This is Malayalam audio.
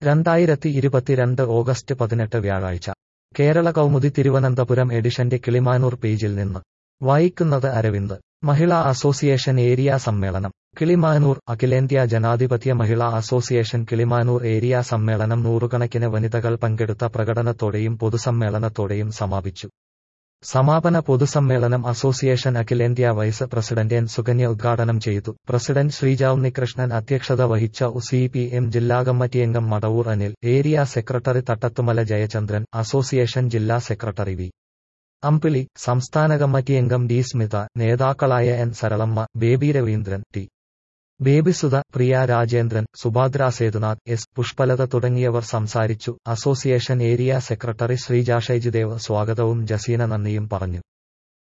രണ്ടായിരത്തി ഇരുപത്തിരണ്ട് ഓഗസ്റ്റ് പതിനെട്ട് വ്യാഴാഴ്ച കേരള കൗമുദി തിരുവനന്തപുരം എഡിഷന്റെ കിളിമാനൂർ പേജിൽ നിന്ന് വായിക്കുന്നത് അരവിന്ദ് മഹിളാ അസോസിയേഷൻ ഏരിയ സമ്മേളനം കിളിമാനൂർ അഖിലേന്ത്യാ ജനാധിപത്യ മഹിളാ അസോസിയേഷൻ കിളിമാനൂർ ഏരിയ സമ്മേളനം നൂറുകണക്കിന് വനിതകൾ പങ്കെടുത്ത പ്രകടനത്തോടെയും പൊതുസമ്മേളനത്തോടെയും സമാപിച്ചു സമാപന പൊതുസമ്മേളനം അസോസിയേഷൻ അഖിലേന്ത്യാ വൈസ് പ്രസിഡന്റ് എൻ സുകന്യ ഉദ്ഘാടനം ചെയ്തു പ്രസിഡന്റ് ശ്രീജ ഉണ്ണികൃഷ്ണൻ അധ്യക്ഷത വഹിച്ച സി പി എം ജില്ലാ കമ്മിറ്റി അംഗം Madavoor Anil area secretary Thattathumala Jayachandran association ജില്ലാ സെക്രട്ടറി വി അമ്പിളി സംസ്ഥാന കമ്മിറ്റി അംഗം ഡി സ്മിത നേതാക്കളായ N Saralamma Baby Raveendran T Babysudha Priya Rajendran Subhadra Sethunath S Pushpalatha തുടങ്ങിയവർ സംസാരിച്ചു association area secretary Sreeja Shaijidev സ്വാഗതവും ജസീന നന്ദിയും പറഞ്ഞു